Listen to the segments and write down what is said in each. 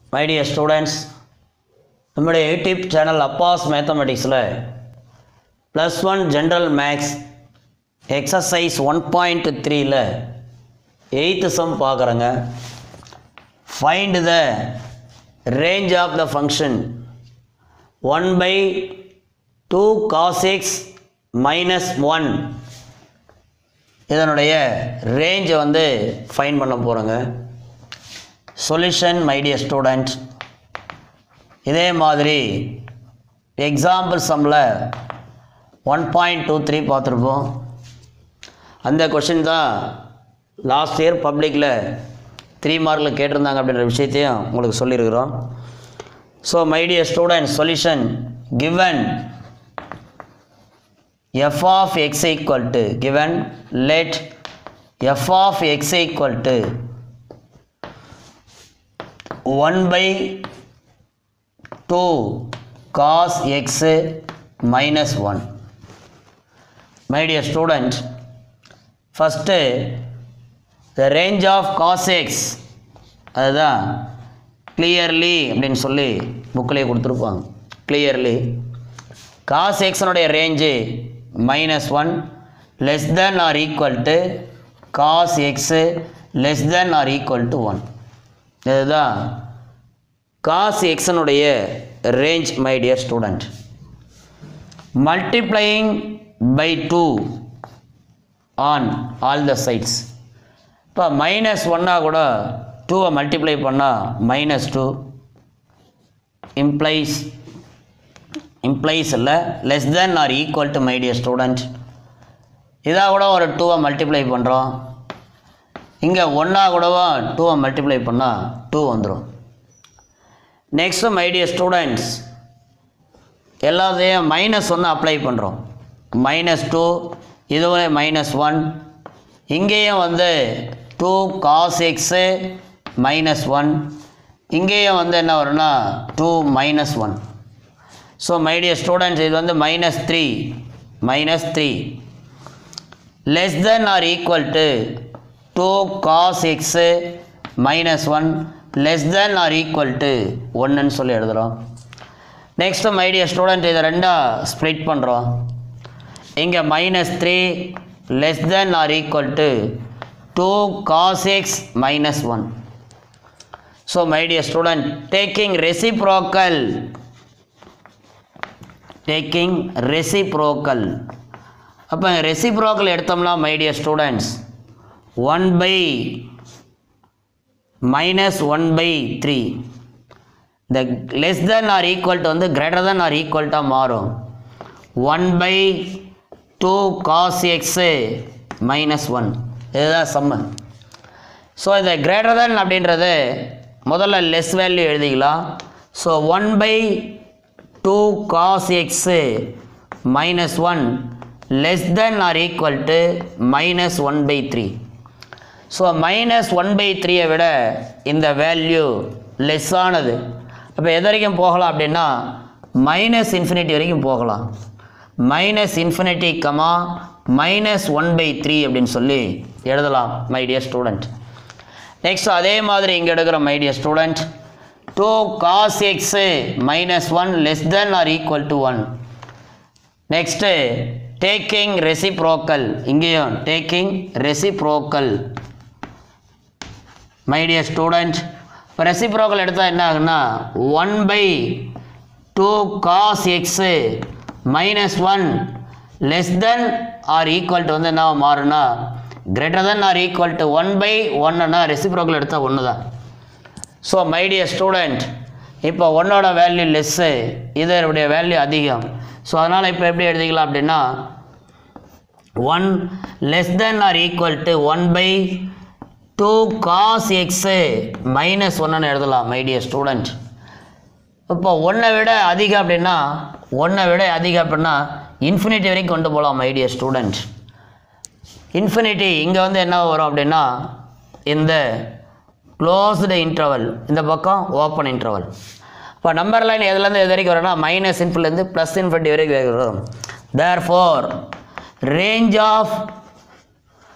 my dear students நம்முடைய YouTube channel Abbas மேத்தமெட்டிக்ஸில் plus one general maths exercise one point த்ரீயில் eighth sum பார்க்குறேங்க find the range of the function one by two cos X minus one இதனுடைய ரேஞ்சை வந்து fine பண்ண போகிறோங்க solution my dear student இதே மாதிரி எக்ஸாம்பிள் சம்மில் ஒன் பாயிண்ட் டூ த்ரீ பார்த்துருப்போம் அந்த கொஷின் தான் லாஸ்ட் இயர் பப்ளிக்கில் த்ரீ மார்க்கில் கேட்டிருந்தாங்க அப்படின்ற விஷயத்தையும் உங்களுக்கு சொல்லியிருக்கிறோம் so my dear student solution given f of x equal to given let f of x equal to 1 by 2 cos x minus 1 my dear student first the range of cos x அதுதான் clearly அப்படின்னு சொல்லி புக்கிலே கொடுத்துருப்பாங்க clearly cos எக்ஸனுடைய range minus one less than or equal to cos X less than or equal to one இதுதான் cos எக்ஸனுடைய range my dear student multiplying by two on all the sides இப்போ minus ஒன்னாக கூட டூவை multiply பண்ணால் minus two implies implies இல்லை less than or equal to my dear student இதாக கூட ஒரு டூவை மல்டிப்ளை பண்ணுறோம் இங்கே ஒன்றா கூடவா டூவை மல்டிப்ளை பண்ணால் டூ வந்துடும் நெக்ஸ்ட்டு மைடியர் ஸ்டூடெண்ட்ஸ் எல்லாத்தையும் மைனஸ் ஒன்று அப்ளை பண்ணுறோம் மைனஸ் டூ இதுவும் மைனஸ் ஒன் இங்கேயும் வந்து two cos X minus one இங்கேயும் வந்து என்ன வரும்னா two minus one so my dear students இது வந்து minus three minus three less than or equal to two cos X minus one less than or equal to ஒன்றுன்னு சொல்லி எழுதுகிறோம் நெக்ஸ்ட்டு மைடியர் ஸ்டூடெண்ட் இதை ரெண்டாக ஸ்ப்ளிட் பண்ணுறோம் இங்கே minus three less than or equal to two cos X minus one so my dear student taking reciprocal taking reciprocal அப்போ reciprocal எடுத்தோம்னா my dear students one by minus one by three இந்த less than or equal to வந்து greater than or ஈக்குவல்ட்டாக மாறும் one by two cos X minus one இதுதான் sum so இந்த greater than அப்படின்றது முதல்ல லெஸ் வேல்யூ எழுதிக்கலாம் so one by two cos X minus one less than or equal to minus one by three so minus one by த்ரீயை விட இந்த value less ஆனது அப்போ எது வரைக்கும் போகலாம் அப்படின்னா மைனஸ் இன்ஃபினிட்டி வரைக்கும் போகலாம் minus infinity comma minus one by three அப்படின்னு சொல்லி எழுதலாம் மை டியர் ஸ்டூடெண்ட் நெக்ஸ்ட் அதே மாதிரி இங்கே எடுக்கிற my dear student two cos X minus one less than or equal to one next taking reciprocal இங்கேயும் taking reciprocal my dear student இப்போ reciprocal எடுத்தால் என்ன ஆகுன்னா one by two cos X minus one less than or equal to வந்து என்ன மாறுனா greater than or equal to one by ஒன்னுனா reciprocal எடுத்தால் ஒன்று தான் ஸோ மை டியர் ஸ்டூடெண்ட் இப்போ ஒன்னோட வேல்யூ லெஸ்ஸு இதனுடைய வேல்யூ அதிகம் ஸோ அதனால் இப்போ எப்படி எழுதிக்கலாம் அப்படின்னா one less than or equal to one by two cos X minus ஒன்றுன்னு எழுதலாம் மை டியர் ஸ்டூடெண்ட் இப்போ ஒன்றை விட அதிகம் அப்படின்னா ஒன்றை விட அதிகம் அப்படின்னா இன்ஃபினிட்டி வரைக்கும் கொண்டு போகலாம் மை டியர் ஸ்டூடெண்ட் இன்ஃபினிட்டி இங்கே வந்து என்ன வரும் அப்படின்னா இந்த க்ளோஸ்டு இன்டர்வல் இந்த பக்கம் ஓப்பன் இன்டர்வல் இப்போ நம்பர் லைன் எதுலேருந்து எது வரைக்கும் வரும்னா மைனஸ் இன்ஃபிலேருந்து ப்ளஸ் இன்ஃபினிட்டி வரைக்கும் வரும் therefore range of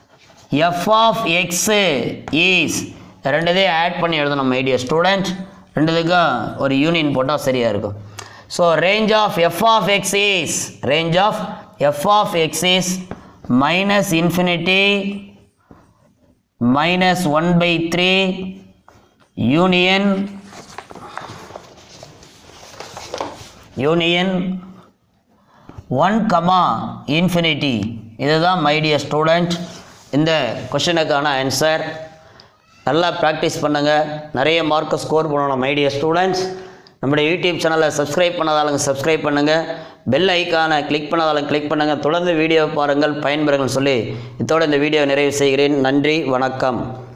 F of X is ரெண்டுதையும் ஆட் பண்ணி எழுதணும் மைடியர் ஸ்டூடெண்ட் ரெண்டுத்துக்கும் ஒரு யூனியன் போட்டால் சரியாக இருக்கும் so range of F of X is range of F of X is minus infinity minus one by three union union one comma infinity இதுதான் my dear student இந்த கொஷனுக்கான ஆன்சர் நல்லா ப்ராக்டிஸ் பண்ணுங்கள் நிறைய மார்க்கை ஸ்கோர் பண்ணணும் மைடியர் ஸ்டூடெண்ட்ஸ் நம்முடைய YouTube சேனலை சப்ஸ்கிரைப் பண்ணதாலுங்க சப்ஸ்கிரைப் பண்ணுங்கள் பெல் ஐக்கானை கிளிக் பண்ணதாலும் கிளிக் பண்ணுங்கள் தொடர்ந்து வீடியோ பாருங்கள் பயன்பெறுங்கள் சொல்லி இத்தோடு இந்த வீடியோ நிறைவு செய்கிறேன் நன்றி வணக்கம்